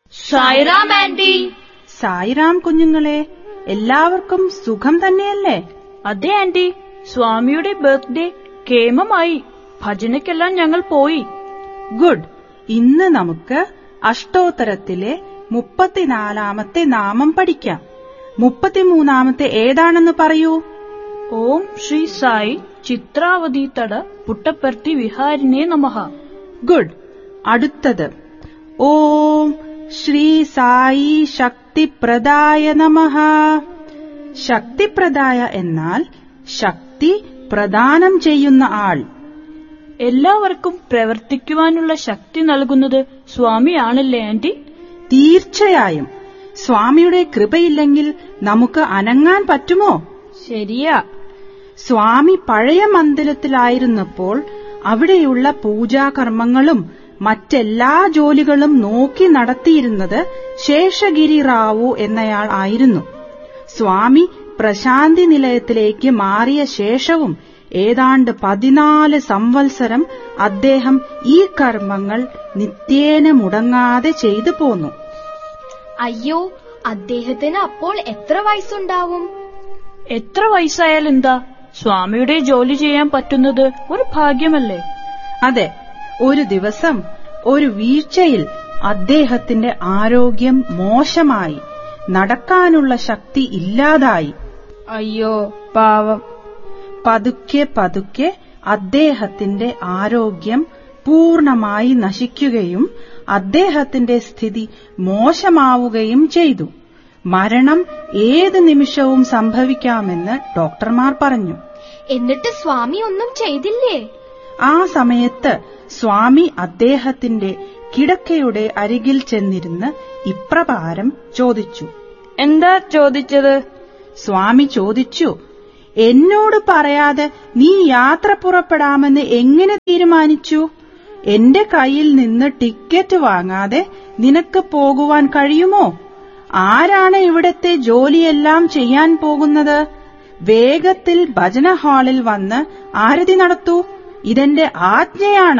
Sairam anti Sairam കുഞ്ഞുങ്ങളെ എല്ലാവർക്കും സുഖം തന്നെയല്ലേ അതെ ആന്റി സ്വാമിയുടെ ബർത്ത്ഡേ കേമമായി ഭജനയ്ക്കെല്ലാം ഞങ്ങൾ പോയി ഗുഡ് ഇന്ന് നമുക്ക് അഷ്ടോത്തരത്തിലെ മുപ്പത്തിനാലാമത്തെ നാമം പഠിക്കാം മുപ്പത്തിമൂന്നാമത്തെ ഏതാണെന്ന് പറയൂ ഓം ശ്രീ സായി ചിത്രാവതി തട പുട്ടപ്പർത്തി വിഹാരിനെ നമഃ ഗുഡ് അടുത്തത് ഓം ശ്രീ സായി ശക്തിപ്രദായ നമഃ ശക്തിപ്രദായ എന്നാൽ ശക്തി പ്രദാനം ചെയ്യുന്ന ആൾ എല്ലാവർക്കും പ്രവർത്തിക്കുവാനുള്ള ശക്തി നൽകുന്നത് സ്വാമിയാണല്ലേ ആന്റി തീർച്ചയായും സ്വാമിയുടെ കൃപയില്ലെങ്കിൽ നമുക്ക് അനങ്ങാൻ പറ്റുമോ ശരിയാ സ്വാമി പഴയ മന്ദിരത്തിലായിരുന്നപ്പോൾ അവിടെയുള്ള പൂജാകർമ്മങ്ങളും മറ്റെല്ലാ ജോലികളും നോക്കി നടത്തിയിരുന്നത് ശേഷഗിരി റാവു എന്നയാൾ ആയിരുന്നു സ്വാമി പ്രശാന്തി നിലയത്തിലേക്ക് മാറിയ ശേഷവും ഏതാണ്ട് പതിനാല് സംവത്സരം അദ്ദേഹം ഈ കർമ്മങ്ങൾ നിത്യേന മുടങ്ങാതെ ചെയ്തു പോന്നു അയ്യോ അദ്ദേഹത്തിന് അപ്പോൾ എത്ര വയസ്സുണ്ടാവും എത്ര വയസ്സായാലെന്താ സ്വാമിയുടെ ജോലി ചെയ്യാൻ പറ്റുന്നത് ഒരു ഭാഗ്യമല്ലേ അതെ ഒരു ദിവസം ഒരു വീഴ്ചയിൽ അദ്ദേഹത്തിന്റെ ആരോഗ്യം മോശമായി നടക്കാനുള്ള ശക്തി ഇല്ലാതായി അയ്യോ പാവം പതുക്കെ പതുക്കെ അദ്ദേഹത്തിന്റെ ആരോഗ്യം പൂർണമായി നശിക്കുകയും അദ്ദേഹത്തിന്റെ സ്ഥിതി മോശമാവുകയും ചെയ്തു മരണം ഏത് നിമിഷവും സംഭവിക്കാമെന്ന് ഡോക്ടർമാർ പറഞ്ഞു എന്നിട്ട് സ്വാമി ഒന്നും ചെയ്തില്ലേ ആ സമയത്ത് സ്വാമി അദ്ദേഹത്തിന്റെ കിടക്കയുടെ അരികിൽ ചെന്നിരുന്ന് ഇപ്രകാരം ചോദിച്ചു എന്താ ചോദിച്ചത് സ്വാമി ചോദിച്ചു എന്നോട് പറയാതെ നീ യാത്ര പുറപ്പെടാമെന്ന് എങ്ങനെ തീരുമാനിച്ചു എന്റെ കയ്യിൽ നിന്ന് ടിക്കറ്റ് വാങ്ങാതെ നിനക്ക് പോകുവാൻ കഴിയുമോ ആരാണ് ഇവിടത്തെ ജോലിയെല്ലാം ചെയ്യാൻ പോകുന്നത് വേഗത്തിൽ ഭജന ഹാളിൽ വന്ന് ആരതി നടത്തൂ ഇതെന്റെ ആജ്ഞയാണ്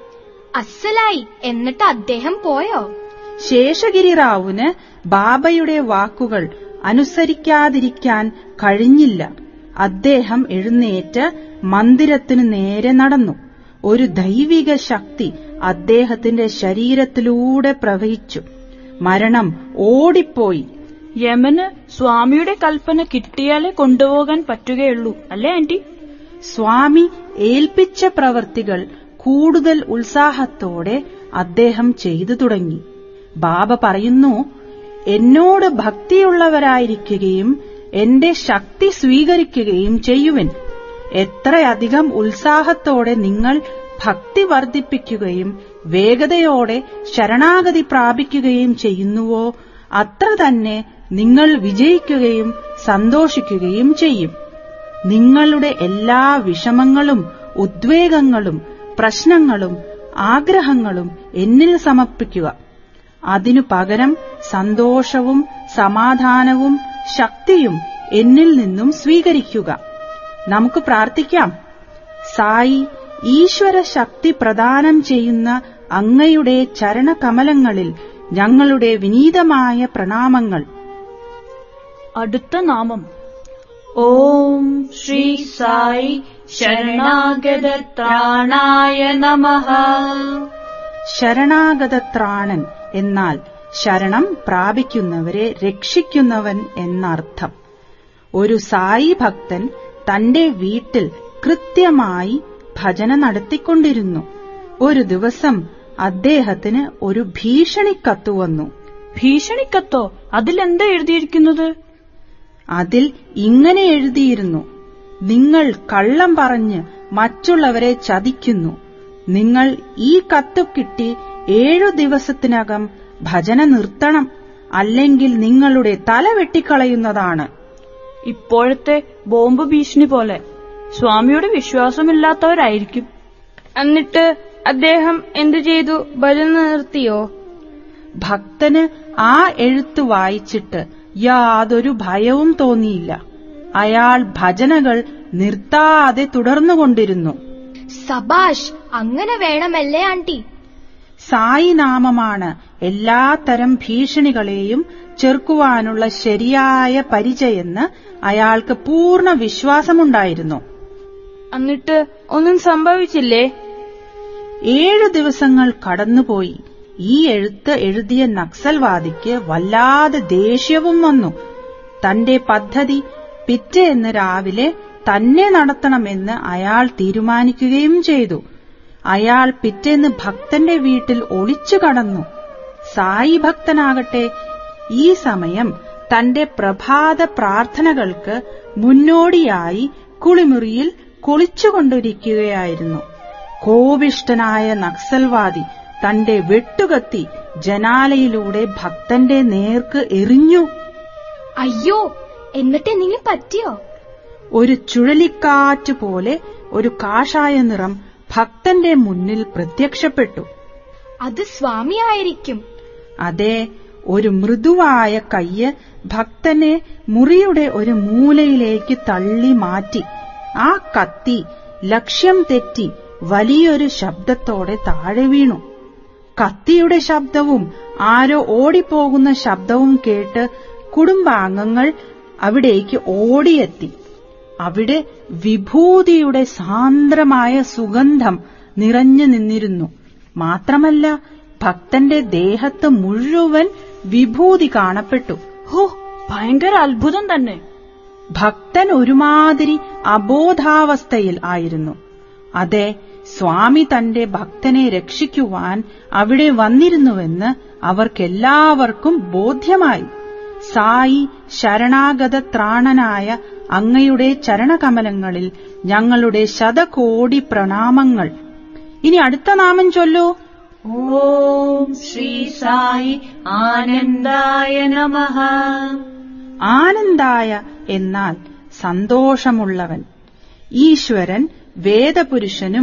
അസ്സലായി എന്നിട്ട് അദ്ദേഹം പോയോ ശേഷഗിരി റാവുന് ബാബയുടെ വാക്കുകൾ അനുസരിക്കാതിരിക്കാൻ കഴിഞ്ഞില്ല അദ്ദേഹം എഴുന്നേറ്റ് മന്ദിരത്തിനു നേരെ നടന്നു ഒരു ദൈവിക ശക്തി അദ്ദേഹത്തിന്റെ ശരീരത്തിലൂടെ പ്രവഹിച്ചു മരണം ഓടിപ്പോയി യമന് സ്വാമിയുടെ കൽപ്പന കിട്ടിയാലേ കൊണ്ടുപോകാൻ പറ്റുകയുള്ളൂ അല്ലേ ആന്റി സ്വാമി ഏൽപ്പിച്ച പ്രവർത്തികൾ കൂടുതൽ ഉത്സാഹത്തോടെ അദ്ദേഹം ചെയ്തു തുടങ്ങി ബാബ പറയുന്നു എന്നോട് ഭക്തിയുള്ളവരായിരിക്കുകയും എന്റെ ശക്തി സ്വീകരിക്കുകയും ചെയ്യുവിൻ എത്രയധികം ഉത്സാഹത്തോടെ നിങ്ങൾ ഭക്തി വർദ്ധിപ്പിക്കുകയും വേഗതയോടെ ശരണാഗതി പ്രാപിക്കുകയും ചെയ്യുന്നുവോ അത്ര തന്നെ നിങ്ങൾ വിജയിക്കുകയും സന്തോഷിക്കുകയും ചെയ്യും നിങ്ങളുടെ എല്ലാ വിഷമങ്ങളും ഉദ്വേഗങ്ങളും പ്രശ്നങ്ങളും ആഗ്രഹങ്ങളും എന്നിൽ സമർപ്പിക്കുക അതിനു പകരം സന്തോഷവും സമാധാനവും ശക്തിയും എന്നിൽ നിന്നും സ്വീകരിക്കുക നമുക്ക് പ്രാർത്ഥിക്കാം സായി ഈശ്വര ശക്തി പ്രദാനം ചെയ്യുന്ന അങ്ങയുടെ ചരണകമലങ്ങളിൽ ഞങ്ങളുടെ വിനീതമായ പ്രണാമങ്ങൾ അടുത്ത നാമം ഓം ശ്രീ സായി ശരണാഗത ത്രാണായ നമഃ ശരണാഗതത്രാണൻ എന്നാൽ ശരണം പ്രാപിക്കുന്നവരെ രക്ഷിക്കുന്നവൻ എന്നർത്ഥം ഒരു സായി ഭക്തൻ തന്റെ വീട്ടിൽ കൃത്യമായി ഭജന നടത്തിക്കൊണ്ടിരുന്നു ഒരു ദിവസം അദ്ദേഹത്തിന് ഒരു ഭീഷണിക്കത്ത് വന്നു ഭീഷണിക്കത്തോ അതിലെന്താ എഴുതിയിരിക്കുന്നത് അതിൽ ഇങ്ങനെ എഴുതിയിരുന്നു നിങ്ങൾ കള്ളം പറഞ്ഞ് മറ്റുള്ളവരെ ചതിക്കുന്നു നിങ്ങൾ ഈ കത്ത് കിട്ടി ഏഴു ദിവസത്തിനകം ഭജന നിർത്തണം അല്ലെങ്കിൽ നിങ്ങളുടെ തല വെട്ടിക്കളയുന്നതാണ് ഇപ്പോഴത്തെ ബോംബ് ഭീഷണി പോലെ സ്വാമിയുടെ വിശ്വാസമില്ലാത്തവരായിരിക്കും എന്നിട്ട് അദ്ദേഹം എന്തു ചെയ്തു ഭജന നിർത്തിയോ ഭക്തന് ആ എഴുത്ത് വായിച്ചിട്ട് യാതൊരു ഭയവും തോന്നിയില്ല അയാൾ ഭജനകൾ നിർത്താതെ തുടർന്നുകൊണ്ടിരുന്നു സബാഷ് അങ്ങനെ വേണമല്ലേ ആന്റി സായി നാമമാണ് എല്ലാത്തരം ഭീഷണികളെയും ചെറുക്കുവാനുള്ള ശരിയായ പരിചയെന്ന് അയാൾക്ക് പൂർണ്ണ വിശ്വാസമുണ്ടായിരുന്നു എന്നിട്ട് ഒന്നും സംഭവിച്ചില്ലേ ഏഴു ദിവസങ്ങൾ കടന്നുപോയി ഈ എഴുത്ത് എഴുതിയ നക്സൽവാദിക്ക് വല്ലാതെ ദേഷ്യവും വന്നു തന്റെ പദ്ധതി പിറ്റേന്ന് രാവിലെ തന്നെ നടത്തണമെന്ന് അയാൾ തീരുമാനിക്കുകയും ചെയ്തു അയാൾ പിറ്റേന്ന് ഭക്തന്റെ വീട്ടിൽ ഒളിച്ചു കടന്നു സായി ഭക്തനാകട്ടെ ഈ സമയം തന്റെ പ്രഭാത പ്രാർത്ഥനകൾക്ക് മുന്നോടിയായി കുളിമുറിയിൽ കുളിച്ചുകൊണ്ടിരിക്കുകയായിരുന്നു കോപിഷ്ടനായ നക്സൽവാദി തന്റെ വെട്ടുകത്തി ജനാലയിലൂടെ ഭക്തന്റെ നേർക്ക് എറിഞ്ഞു അയ്യോ എന്നിട്ട് എന്തെങ്കിലും പറ്റിയോ ഒരു ചുഴലിക്കാറ്റ് പോലെ ഒരു കാഷായ നിറം ഭക്തന്റെ മുന്നിൽ പ്രത്യക്ഷപ്പെട്ടു അത് സ്വാമിയായിരിക്കും അതെ ഒരു മൃദുവായ കയ്യ് ഭക്തനെ മുറിയുടെ ഒരു മൂലയിലേക്ക് തള്ളി മാറ്റി ആ കത്തി ലക്ഷ്യം തെറ്റി വലിയൊരു ശബ്ദത്തോടെ താഴെ വീണു കത്തിയുടെ ശബ്ദവും ആരോ ഓടിപ്പോകുന്ന ശബ്ദവും കേട്ട് കുടുംബാംഗങ്ങൾ അവിടേക്ക് ഓടിയെത്തി അവിടെ വിഭൂതിയുടെ സാന്ദ്രമായ സുഗന്ധം നിറഞ്ഞു നിന്നിരുന്നു മാത്രമല്ല ഭക്തന്റെ ദേഹത്ത് മുഴുവൻ വിഭൂതി കാണപ്പെട്ടു ഹോ ഭയങ്കര അത്ഭുതം തന്നെ ഭക്തൻ ഒരുമാതിരി അബോധാവസ്ഥയിൽ ആയിരുന്നു അതെ സ്വാമി തന്റെ ഭക്തനെ രക്ഷിക്കുവാൻ അവിടെ വന്നിരുന്നുവെന്ന് അവർക്കെല്ലാവർക്കും ബോധ്യമായി സായി ശരണാഗത ത്രാണനായ അങ്ങയുടെ ചരണകമലങ്ങളിൽ ഞങ്ങളുടെ ശതകോടി പ്രണാമങ്ങൾ ഇനി അടുത്ത നാമം ചൊല്ലൂ ഓം ശ്രീ സായി ആനന്ദായ നമഃ ആനന്ദായ എന്നാൽ സന്തോഷമുള്ളവൻ ഈശ്വരൻ വേദപുരുഷനും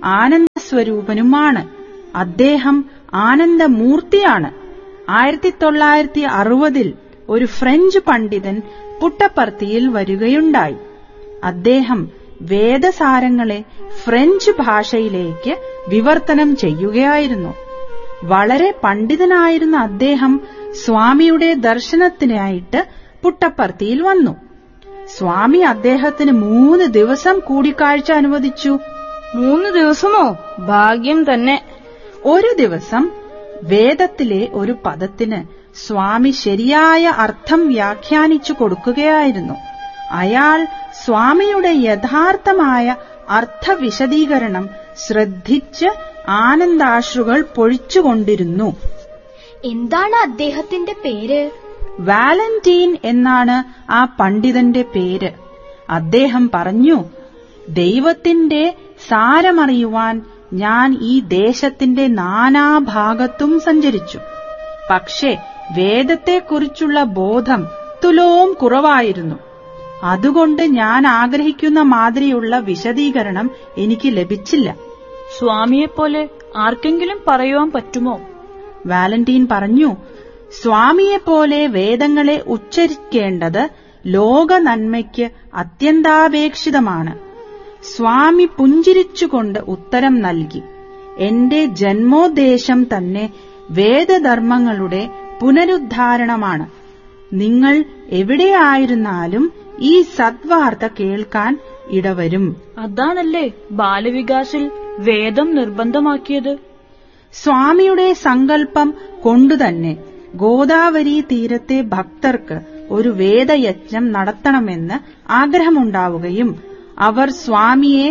ആനന്ദസ്വരൂപനുമാണ് അദ്ദേഹം ആനന്ദമൂർത്തിയാണ് ആയിരത്തി തൊള്ളായിരത്തി അറുപതിൽ ഒരു ഫ്രഞ്ച് പണ്ഡിതൻ പുട്ടപ്പർത്തിയിൽ വരികയുണ്ടായി അദ്ദേഹം വേദസാരങ്ങളെ ഫ്രഞ്ച് ഭാഷയിലേക്ക് വിവർത്തനം ചെയ്യുകയായിരുന്നു വളരെ പണ്ഡിതനായിരുന്ന അദ്ദേഹം സ്വാമിയുടെ ദർശനത്തിനായിട്ട് പുട്ടപ്പർത്തിയിൽ വന്നു സ്വാമി അദ്ദേഹത്തിന് മൂന്ന് ദിവസം കൂടിക്കാഴ്ച അനുവദിച്ചു മൂന്ന് ദിവസമോ ഭാഗ്യം തന്നെ ഒരു ദിവസം വേദത്തിലെ ഒരു പദത്തിന് സ്വാമി ശരിയായ അർത്ഥം വ്യാഖ്യാനിച്ചു കൊടുക്കുകയായിരുന്നു അയാൾ സ്വാമിയുടെ യഥാർത്ഥമായ അർത്ഥവിശദീകരണം ശ്രദ്ധിച്ച് ആനന്ദാശ്രുകൾ പൊഴിച്ചുകൊണ്ടിരുന്നു എന്താണ് അദ്ദേഹത്തിന്റെ പേര് വാലന്റീൻ എന്നാണ് ആ പണ്ഡിതന്റെ പേര് അദ്ദേഹം പറഞ്ഞു ദൈവത്തിന്റെ സാരമറിയുവാൻ ഞാൻ ഈ ദേശത്തിന്റെ നാനാഭാഗത്തും സഞ്ചരിച്ചു പക്ഷേ വേദത്തെക്കുറിച്ചുള്ള ബോധം തുലോം കുറവായിരുന്നു അതുകൊണ്ട് ഞാൻ ആഗ്രഹിക്കുന്ന മാതിരിയുള്ള വിശദീകരണം എനിക്ക് ലഭിച്ചില്ല സ്വാമിയെപ്പോലെ ആർക്കെങ്കിലും പറയുവാൻ പറ്റുമോ വാലന്റീൻ പറഞ്ഞു സ്വാമിയെപ്പോലെ വേദങ്ങളെ ഉച്ചരിക്കേണ്ടത് ലോക നന്മയ്ക്ക് അത്യന്താപേക്ഷിതമാണ് സ്വാമി പുഞ്ചിരിച്ചുകൊണ്ട് ഉത്തരം നൽകി എന്റെ ജന്മോദ്ദേശം തന്നെ വേദധർമ്മങ്ങളുടെ പുനരുദ്ധാരണമാണ് നിങ്ങൾ എവിടെയായിരുന്നാലും ഈ സദ്വാർത്ത കേൾക്കാൻ ഇടവരും അതാണല്ലേ ബാലവികാസിൽ വേദം നിർബന്ധമാക്കിയത് സ്വാമിയുടെ സങ്കല്പം കൊണ്ടുതന്നെ ഗോദാവരി തീരത്തെ ഭക്തർക്ക് ഒരു വേദയജ്ഞം നടത്തണമെന്ന് ആഗ്രഹമുണ്ടാവുകയും അവർ സ്വാമിയെ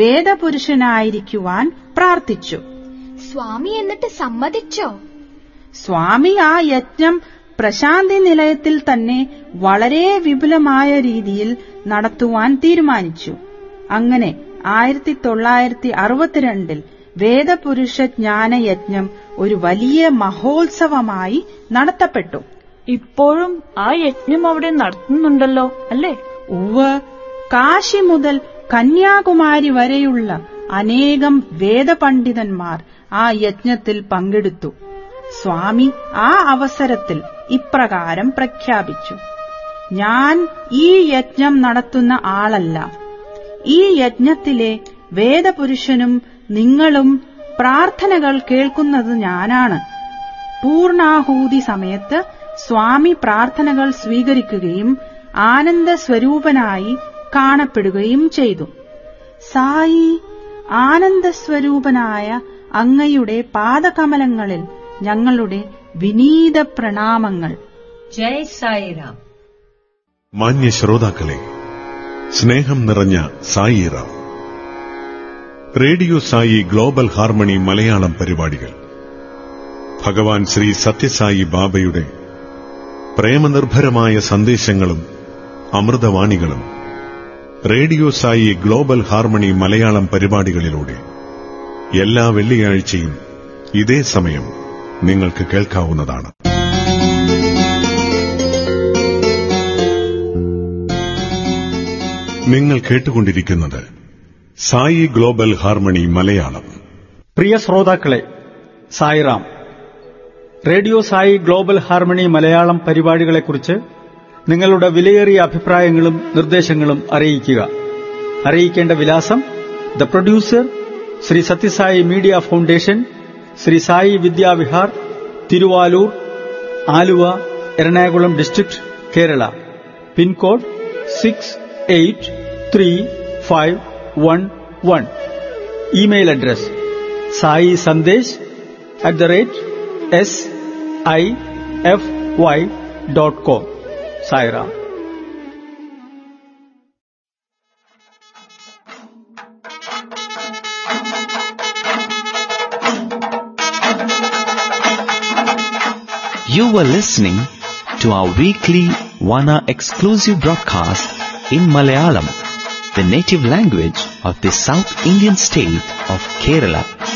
വേദപുരുഷനായിരിക്കുവാൻ പ്രാർത്ഥിച്ചു സ്വാമി എന്നിട്ട് സമ്മതിച്ചോ സ്വാമി ആ യജ്ഞം പ്രശാന്തി നിലയത്തിൽ തന്നെ വളരെ വിപുലമായ രീതിയിൽ നടത്തുവാൻ തീരുമാനിച്ചു അങ്ങനെ ആയിരത്തി തൊള്ളായിരത്തി അറുപത്തിരണ്ടിൽ വേദപുരുഷ ജ്ഞാനയജ്ഞം ഒരു വലിയ മഹോത്സവമായി നടത്തപ്പെട്ടു ഇപ്പോഴും ആ യജ്ഞം അവിടെ നടത്തുന്നുണ്ടല്ലോ അല്ലേ ഉവ് കാശി മുതൽ കന്യാകുമാരി വരെയുള്ള അനേകം വേദപണ്ഡിതന്മാർ ആ യജ്ഞത്തിൽ പങ്കെടുത്തു സ്വാമി ആ അവസരത്തിൽ ഇപ്രകാരം പ്രഖ്യാപിച്ചു ഞാൻ ഈ യജ്ഞം നടത്തുന്ന ആളല്ല ഈ യജ്ഞത്തിലെ വേദപുരുഷനും നിങ്ങളും പ്രാർത്ഥനകൾ കേൾക്കുന്നത് ഞാനാണ് പൂർണാഹൂതി സമയത്ത് സ്വാമി പ്രാർത്ഥനകൾ സ്വീകരിക്കുകയും ആനന്ദ സ്വരൂപനായി കാണപ്പെടുകയും ചെയ്തു സായി ആനന്ദസ്വരൂപനായ അങ്ങയുടെ പാദകമലങ്ങളിൽ ഞങ്ങളുടെ വിനീത പ്രണാമങ്ങൾ ജയ് സായിറാം മാന്യ ശ്രോതാക്കളെ സ്നേഹം നിറഞ്ഞ Sairam radio Sai global harmony Malayalam പരിപാടികൾ ഭഗവാൻ ശ്രീ സത്യസായി ബാബയുടെ പ്രേമനിർഭരമായ സന്ദേശങ്ങളും അമൃതവാണികളും radio Sai global harmony Malayalam പരിപാടികളിലൂടെ എല്ലാ വെള്ളിയാഴ്ചയും ഇതേ സമയം നിങ്ങൾക്ക് കേൾക്കാവുന്നതാണ് നിങ്ങൾ കേട്ടുകൊണ്ടിരിക്കുന്നത് സായി ഗ്ലോബൽ ഹാർമണി മലയാളം പ്രിയ ശ്രോതാക്കളെ Sairam radio Sai global harmony Malayalam പരിപാടികളെക്കുറിച്ച് നിങ്ങളുടെ വിലയേറിയ അഭിപ്രായങ്ങളും നിർദ്ദേശങ്ങളും അറിയിക്കുക അറിയിക്കേണ്ട വിലാസം the producer Shri Sathyasai media foundation Shri Sai Vidyavihar Thiruvaloor Aluva Ernakulam district Kerala pin code six eight three five one one email address Sai Sandesh at the rate S I F Y dot com Sairam You were listening to our weekly Wana exclusive broadcast in Malayalam, the native language of the South Indian state of Kerala.